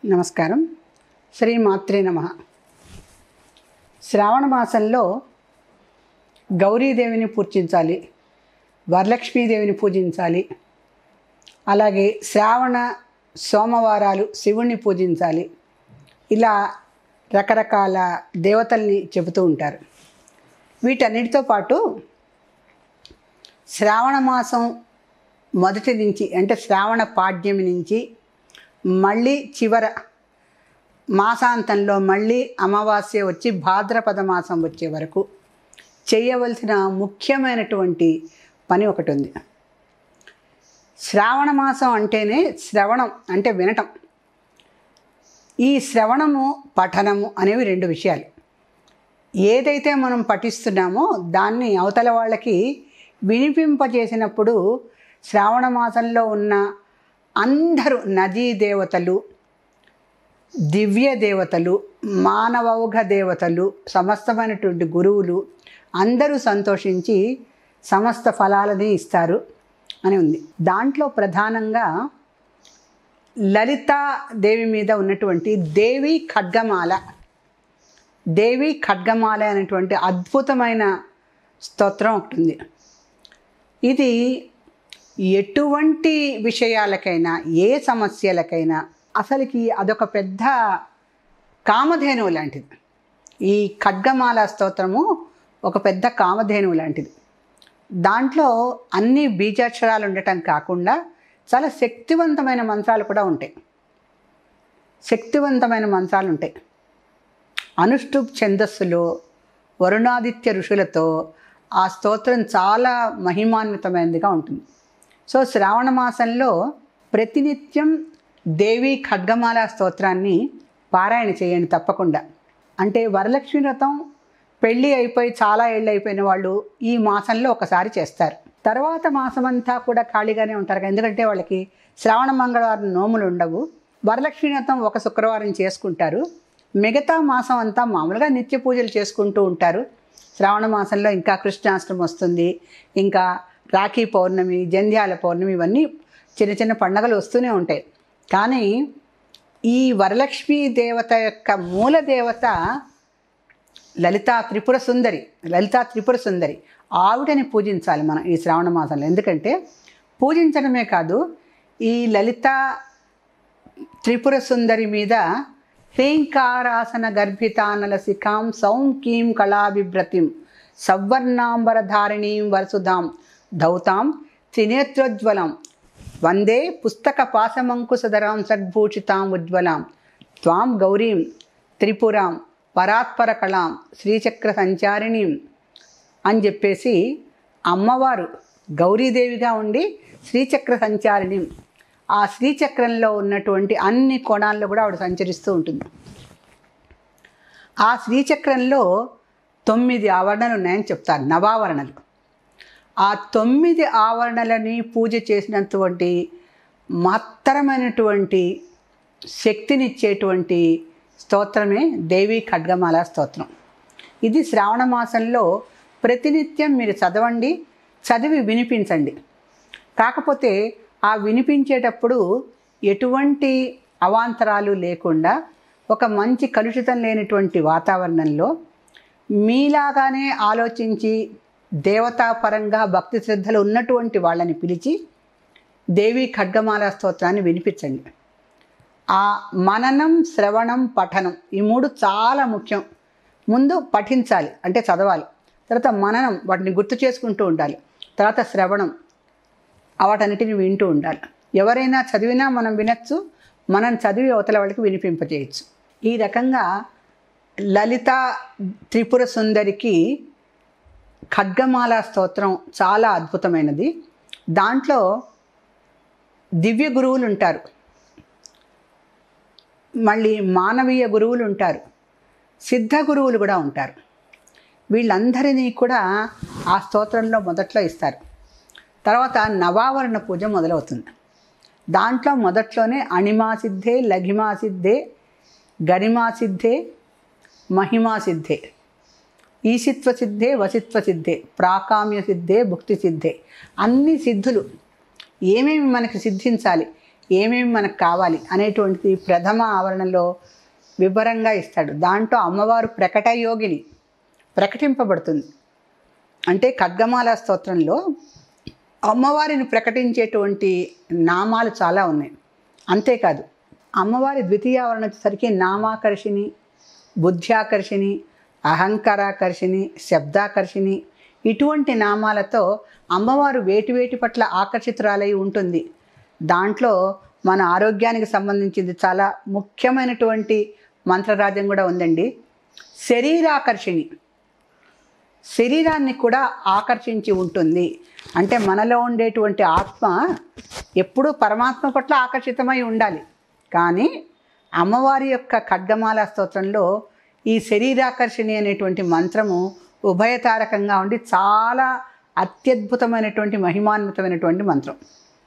నమస్కారం శ్రీ మాత్రే నమ శ్రావణ మాసంలో గౌరీదేవిని పూజించాలి వరలక్ష్మీదేవిని పూజించాలి అలాగే శ్రావణ సోమవారాలు శివుణ్ణి పూజించాలి ఇలా రకరకాల దేవతల్ని చెబుతూ ఉంటారు వీటన్నిటితో పాటు శ్రావణ మాసం మొదటి నుంచి అంటే శ్రావణ పాడ్యమి నుంచి మళ్ళీ చివర మాసాంతంలో మళ్ళీ అమావాస్య వచ్చి భాద్రపద మాసం వచ్చే వరకు చేయవలసిన ముఖ్యమైనటువంటి పని ఒకటి ఉంది శ్రావణ మాసం అంటేనే శ్రవణం అంటే వినటం ఈ శ్రవణము పఠనము అనేవి రెండు విషయాలు ఏదైతే మనం పఠిస్తున్నామో దాన్ని అవతల వాళ్ళకి వినిపింపజేసినప్పుడు శ్రావణ మాసంలో ఉన్న అందరూ నదీ దేవతలు దివ్య దేవతలు మానవౌఘ దేవతలు సమస్తమైనటువంటి గురువులు అందరూ సంతోషించి సమస్త ఫలాలని ఇస్తారు అని ఉంది దాంట్లో ప్రధానంగా లలితా దేవి మీద ఉన్నటువంటి దేవి ఖడ్గమాల దేవి ఖడ్గమాల అనేటువంటి అద్భుతమైన స్తోత్రం ఒకటి ఉంది ఇది ఎటువంటి విషయాలకైనా ఏ సమస్యలకైనా అసలుకి అదొక పెద్ద కామధేనువు లాంటిది ఈ ఖడ్గమాల స్తోత్రము ఒక పెద్ద కామధేనువు లాంటిది దాంట్లో అన్ని బీజాక్షరాలు ఉండటం కాకుండా చాలా శక్తివంతమైన మంత్రాలు కూడా ఉంటాయి శక్తివంతమైన మంత్రాలు ఉంటాయి అనుష్ఠుప్ ఛందస్సులో వరుణాదిత్య ఋషులతో ఆ స్తోత్రం చాలా మహిమాన్వితమైనదిగా ఉంటుంది సో శ్రావణ మాసంలో ప్రతినిత్యం దేవి ఖడ్గమాల స్తోత్రాన్ని పారాయణ చేయండి తప్పకుండా అంటే వరలక్ష్మి వ్రతం పెళ్ళి అయిపోయి చాలా ఏళ్ళు అయిపోయిన వాళ్ళు ఈ మాసంలో ఒకసారి చేస్తారు తర్వాత మాసమంతా కూడా ఖాళీగానే ఉంటారు కదా, ఎందుకంటే వాళ్ళకి శ్రావణ మంగళవారం నోములు ఉండవు వరలక్ష్మి వ్రతం ఒక శుక్రవారం చేసుకుంటారు మిగతా మాసం అంతా మామూలుగా నిత్య పూజలు చేసుకుంటూ ఉంటారు శ్రావణ మాసంలో ఇంకా కృష్ణాష్టమి వస్తుంది ఇంకా రాఖీ పౌర్ణమి జంధ్యాల పౌర్ణమి ఇవన్నీ చిన్న చిన్న పండగలు వస్తూనే ఉంటాయి కానీ ఈ వరలక్ష్మీ దేవత యొక్క మూల దేవత లలితా త్రిపుర సుందరి లలితా త్రిపుర సుందరి ఆవిడని పూజించాలి మనం ఈ శ్రావణ మాసంలో ఎందుకంటే పూజించడమే కాదు ఈ లలిత త్రిపుర సుందరి మీద హ్రీంకారాసన గర్భితానల శిఖాం సౌంకీం కళాభిభ్రతిం సవర్ణాంబరధారిణీం వరసుధాం ధౌతాం త్రినేత్రోజ్వలం వందే పుస్తక పాశమంకుశధరాం సద్భూషితాం ఉజ్వలాం త్వాం గౌరీం త్రిపురాం పరాత్పర కళాం శ్రీచక్ర సంచారిణీం అని చెప్పేసి అమ్మవారు గౌరీదేవిగా ఉండి శ్రీచక్ర సంచారిణి ఆ శ్రీచక్రంలో ఉన్నటువంటి అన్ని కోణాల్లో కూడా ఆవిడ సంచరిస్తూ ఉంటుంది ఆ శ్రీచక్రంలో తొమ్మిది ఆవరణలు ఉన్నాయని చెప్తారు నవావరణలు ఆ తొమ్మిది ఆవరణలని పూజ చేసినటువంటి మహత్తరమైనటువంటి శక్తినిచ్చేటువంటి స్తోత్రమే దేవి ఖడ్గమాల స్తోత్రం ఇది శ్రావణ మాసంలో ప్రతినిత్యం మీరు చదవండి చదివి వినిపించండి కాకపోతే ఆ వినిపించేటప్పుడు ఎటువంటి అవాంతరాలు లేకుండా ఒక మంచి కలుషితం లేనటువంటి వాతావరణంలో మీలాగానే ఆలోచించి దేవతాపరంగా భక్తి శ్రద్ధలు ఉన్నటువంటి వాళ్ళని పిలిచి దేవి ఖడ్గమాల స్తోత్రాన్ని వినిపించండి ఆ మననం శ్రవణం పఠనం ఈ మూడు చాలా ముఖ్యం ముందు పఠించాలి అంటే చదవాలి తర్వాత మననం వాటిని గుర్తు చేసుకుంటూ ఉండాలి తర్వాత శ్రవణం వాటన్నిటిని వింటూ ఉండాలి ఎవరైనా చదివినా మనం వినొచ్చు మనం చదివి అవతల వాళ్ళకి వినిపింపజేయచ్చు ఈ రకంగా లలిత త్రిపుర సుందరికి ఖడ్గమాల స్తోత్రం చాలా అద్భుతమైనది దాంట్లో దివ్య గురువులు ఉంటారు మళ్ళీ మానవీయ గురువులు ఉంటారు సిద్ధ గురువులు కూడా ఉంటారు వీళ్ళందరినీ కూడా ఆ స్తోత్రంలో మొదట్లో ఇస్తారు తర్వాత నవావరణ పూజ మొదలవుతుంది దాంట్లో మొదట్లోనే అణిమా సిద్ధే లఘిమా సిద్ధే గరిమా సిద్ధే మహిమా సిద్ధే ఈశిత్వ సిద్ధే వసిత్వ సిద్ధే ప్రాకామ్య సిద్ధే భుక్తి సిద్ధే అన్ని సిద్ధులు ఏమేమి మనకి సిద్ధించాలి ఏమేమి మనకు కావాలి అనేటువంటిది ప్రథమ ఆవరణలో వివరంగా ఇస్తాడు దాంట్లో అమ్మవారు ప్రకట యోగిని ప్రకటింపబడుతుంది అంటే ఖడ్గమాల స్తోత్రంలో అమ్మవారిని ప్రకటించేటువంటి నామాలు చాలా ఉన్నాయి అంతేకాదు అమ్మవారి ద్వితీయావరణ వచ్చేసరికి నామాకర్షిణి బుద్ధ్యాకర్షిణి అహంకారాకర్షిణి శబ్దాకర్షిణి ఇటువంటి నామాలతో అమ్మవారు వేటి వేటి పట్ల ఆకర్షితురాలై ఉంటుంది దాంట్లో మన ఆరోగ్యానికి సంబంధించింది చాలా ముఖ్యమైనటువంటి మంత్రరాజ్యం కూడా ఉందండి శరీరాకర్షిణి శరీరాన్ని కూడా ఆకర్షించి ఉంటుంది అంటే మనలో ఉండేటువంటి ఆత్మ ఎప్పుడూ పరమాత్మ పట్ల ఆకర్షితమై ఉండాలి కానీ అమ్మవారి యొక్క ఖడ్గమాల స్తోత్రంలో ఈ శరీరాకర్షణి అనేటువంటి మంత్రము ఉభయతారకంగా ఉండి చాలా అత్యద్భుతమైనటువంటి మహిమాన్వితమైనటువంటి మంత్రం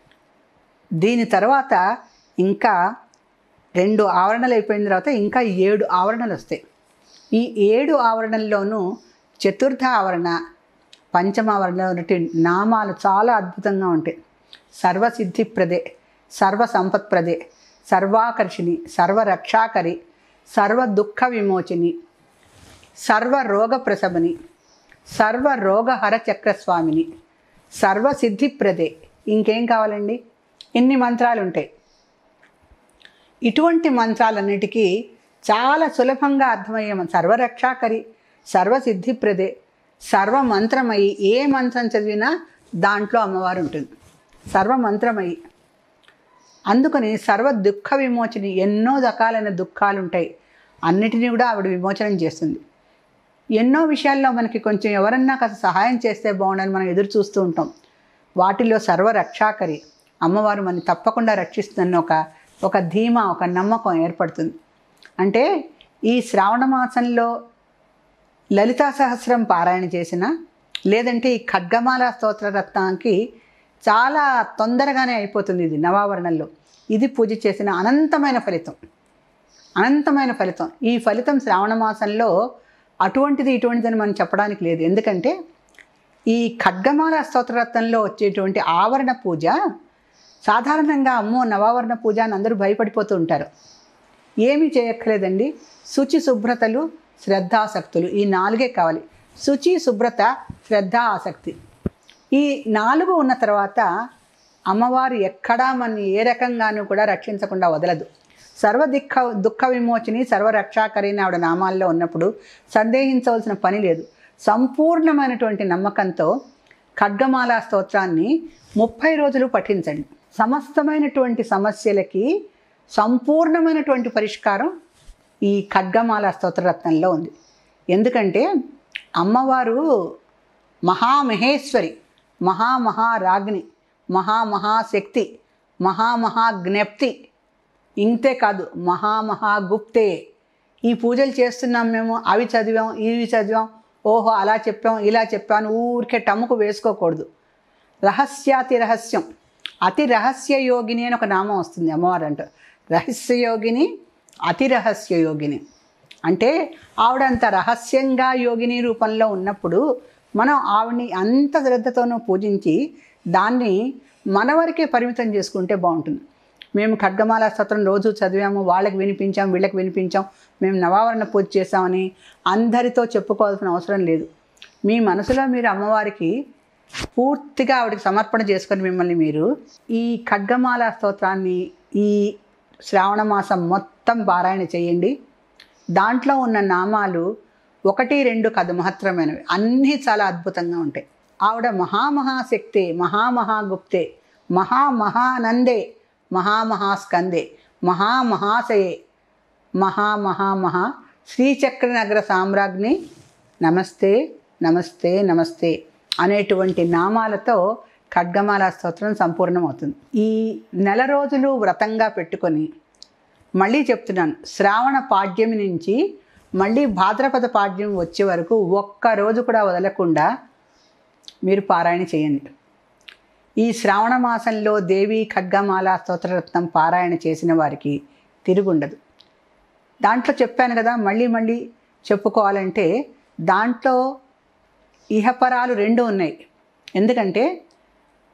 దీని తర్వాత ఇంకా రెండు ఆవరణలు అయిపోయిన తర్వాత ఇంకా ఏడు ఆవరణలు వస్తాయి ఈ ఏడు ఆవరణల్లోనూ చతుర్థ ఆవరణ పంచమావరణలో ఉన్నటువంటి నామాలు చాలా అద్భుతంగా ఉంటాయి సర్వసిద్ధిప్రదే సర్వ సంపత్ప్రదే సర్వాకర్షిణి సర్వరక్షాకరి సర్వ దుఃఖ విమోచిని సర్వ రోగ ప్రసభని సర్వ రోగహర చక్రస్వామిని సర్వసిద్ధిప్రదే ఇంకేం కావాలండి ఇన్ని మంత్రాలు ఉంటాయి ఇటువంటి మంత్రాలన్నిటికీ చాలా సులభంగా అర్థమయ్యే మం- సర్వరక్షాకరి సర్వసిద్ధిప్రదే సర్వమంత్రమయి ఏ మంత్రం చదివినా దాంట్లో అమ్మవారు ఉంటుంది సర్వమంత్రమయి అందుకని సర్వ దుఃఖ విమోచని ఎన్నో రకాలైన దుఃఖాలు ఉంటాయి అన్నిటినీ కూడా ఆవిడ విమోచనం చేస్తుంది ఎన్నో విషయాల్లో మనకి కొంచెం ఎవరన్నా కాస్త సహాయం చేస్తే బాగుండని మనం ఎదురు చూస్తూ ఉంటాం వాటిలో సర్వరక్షాకరి అమ్మవారు మనని తప్పకుండా రక్షిస్తుందని ఒక ఒక ధీమా ఒక నమ్మకం ఏర్పడుతుంది అంటే ఈ శ్రావణ మాసంలో లలితా సహస్రం పారాయణ చేసిన లేదంటే ఈ ఖడ్గమాల స్తోత్ర రత్నానికి చాలా తొందరగానే అయిపోతుంది ఇది నవావరణంలో ఇది పూజ చేసిన అనంతమైన ఫలితం అనంతమైన ఫలితం ఈ ఫలితం శ్రావణ మాసంలో అటువంటిది ఇటువంటిదని మనం చెప్పడానికి లేదు ఎందుకంటే ఈ ఖడ్గమాల స్తోత్రరత్నంలో వచ్చేటువంటి ఆవరణ పూజ సాధారణంగా అమ్మో నవావరణ పూజ అని అందరూ భయపడిపోతూ ఉంటారు ఏమీ చేయక్కర్లేదండి శుచి శుభ్రతలు శ్రద్ధాసక్తులు ఈ నాలుగే కావాలి శుచి శుభ్రత శ్రద్ధ ఆసక్తి ఈ నాలుగు ఉన్న తర్వాత అమ్మవారు ఎక్కడా మన ఏ రకంగానూ కూడా రక్షించకుండా వదలదు సర్వ దుఃఖ దుఃఖ విమోచిని సర్వరక్షాకరైన ఆవిడ నామాల్లో ఉన్నప్పుడు సందేహించవలసిన పని లేదు సంపూర్ణమైనటువంటి నమ్మకంతో ఖడ్గమాల స్తోత్రాన్ని ముప్పై రోజులు పఠించండి సమస్తమైనటువంటి సమస్యలకి సంపూర్ణమైనటువంటి పరిష్కారం ఈ ఖడ్గమాల స్తోత్రరత్నంలో ఉంది ఎందుకంటే అమ్మవారు మహామహేశ్వరి మహామహారాజ్ఞి మహామహాశక్తి మహామహాజ్ఞప్తి ఇంతే కాదు మహామహాగుప్తే ఈ పూజలు చేస్తున్నాం మేము అవి చదివాం ఇవి చదివాం ఓహో అలా చెప్పాం ఇలా చెప్పాను ఊరికే టమ్ముకు వేసుకోకూడదు రహస్యాతి రహస్యం అతి రహస్య యోగిని అని ఒక నామం వస్తుంది అమ్మవారు అంట రహస్య యోగిని అతి రహస్య యోగిని అంటే ఆవిడంత రహస్యంగా యోగిని రూపంలో ఉన్నప్పుడు మనం ఆవిడని అంత శ్రద్ధతోనూ పూజించి దాన్ని మన వరకే పరిమితం చేసుకుంటే బాగుంటుంది మేము ఖడ్గమాల స్తోత్రం రోజు చదివాము వాళ్ళకి వినిపించాం వీళ్ళకి వినిపించాం మేము నవావరణ పూజ చేసామని అందరితో చెప్పుకోవాల్సిన అవసరం లేదు మీ మనసులో మీరు అమ్మవారికి పూర్తిగా ఆవిడకి సమర్పణ చేసుకొని మిమ్మల్ని మీరు ఈ ఖడ్గమాల స్తోత్రాన్ని ఈ శ్రావణ మాసం మొత్తం పారాయణ చేయండి దాంట్లో ఉన్న నామాలు ఒకటి రెండు కథ మహత్తరమైనవి అన్నీ చాలా అద్భుతంగా ఉంటాయి ఆవిడ మహామహాశక్తే మహామహాగుప్తే మహామహానందే మహామహాస్కందే మహామహాశయే మహామహామహా శ్రీచక్రనగర సామ్రాజ్ఞి నమస్తే నమస్తే నమస్తే అనేటువంటి నామాలతో ఖడ్గమాల స్తోత్రం సంపూర్ణమవుతుంది ఈ నెల రోజులు వ్రతంగా పెట్టుకొని మళ్ళీ చెప్తున్నాను శ్రావణ పాడ్యమి నుంచి మళ్ళీ భాద్రపద పాడ్యం వచ్చే వరకు ఒక్క రోజు కూడా వదలకుండా మీరు పారాయణ చేయండి ఈ శ్రావణ మాసంలో దేవి ఖడ్గమాల స్తోత్రరత్నం పారాయణ చేసిన వారికి తిరుగుండదు దాంట్లో చెప్పాను కదా మళ్ళీ మళ్ళీ చెప్పుకోవాలంటే దాంట్లో ఇహపరాలు రెండు ఉన్నాయి ఎందుకంటే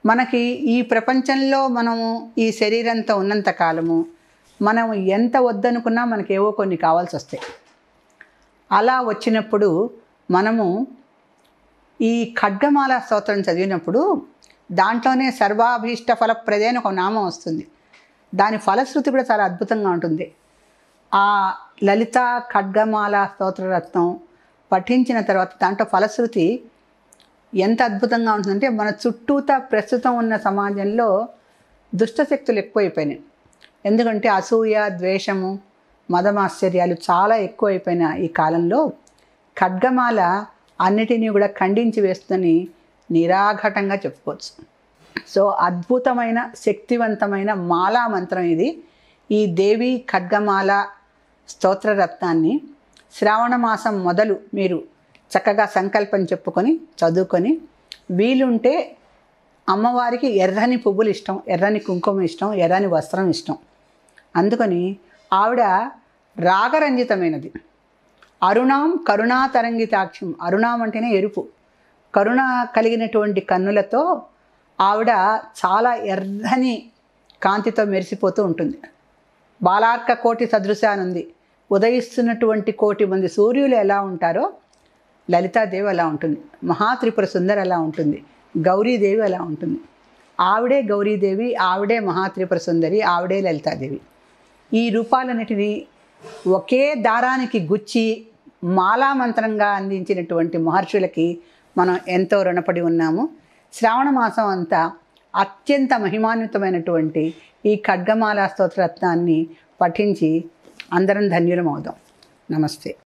మనకి ఈ ప్రపంచంలో మనము ఈ శరీరంతో ఉన్నంత కాలము మనం ఎంత వద్దనుకున్నా మనకి ఏవో కొన్ని కావాల్సి వస్తాయి అలా వచ్చినప్పుడు మనము ఈ ఖడ్గమాల స్తోత్రం చదివినప్పుడు దాంట్లోనే సర్వాభీష్ట ఫలప్రదే అని ఒక నామం వస్తుంది దాని ఫలశ్రుతి కూడా చాలా అద్భుతంగా ఉంటుంది ఆ లలిత ఖడ్గమాల స్తోత్రరత్నం పఠించిన తర్వాత దాంట్లో ఫలశ్రుతి ఎంత అద్భుతంగా ఉంటుందంటే మన చుట్టూతా ప్రస్తుతం ఉన్న సమాజంలో దుష్టశక్తులు ఎక్కువైపోయినాయి ఎందుకంటే అసూయ ద్వేషము మదమాశ్చర్యాలు చాలా ఎక్కువైపోయిన ఈ కాలంలో ఖడ్గమాల అన్నిటినీ కూడా ఖండించి వేస్తుందని నిరాఘటంగా చెప్పుకోవచ్చు సో అద్భుతమైన శక్తివంతమైన మాలా మంత్రం ఇది ఈ దేవి ఖడ్గమాల స్తోత్రరత్నాన్ని శ్రావణ మాసం మొదలు మీరు చక్కగా సంకల్పం చెప్పుకొని చదువుకొని వీలుంటే అమ్మవారికి ఎర్రని పువ్వులు ఇష్టం ఎర్రని కుంకుమ ఇష్టం ఎర్రని వస్త్రం ఇష్టం అందుకని ఆవిడ రాగరంజితమైనది అరుణాం కరుణా తరంగితాక్షం అరుణాం అంటేనే ఎరుపు కరుణ కలిగినటువంటి కన్నులతో ఆవిడ చాలా ఎర్రని కాంతితో మెరిసిపోతూ ఉంటుంది బాలార్క కోటి సదృశానుంది ఉదయిస్తున్నటువంటి కోటి మంది సూర్యులు ఎలా ఉంటారో లలితాదేవి అలా ఉంటుంది మహాత్రిపుర సుందరి అలా ఉంటుంది గౌరీదేవి అలా ఉంటుంది ఆవిడే గౌరీదేవి ఆవిడే మహాత్రిపుర సుందరి ఆవిడే లలితాదేవి ఈ రూపాలన్నిటినీ ఒకే దారానికి గుచ్చి మాలామంత్రంగా అందించినటువంటి మహర్షులకి మనం ఎంతో రుణపడి ఉన్నాము శ్రావణ మాసం అంతా అత్యంత మహిమాన్వితమైనటువంటి ఈ ఖడ్గమాల స్తోత్రరత్నాన్ని పఠించి అందరం ధన్యులం అవుదాం నమస్తే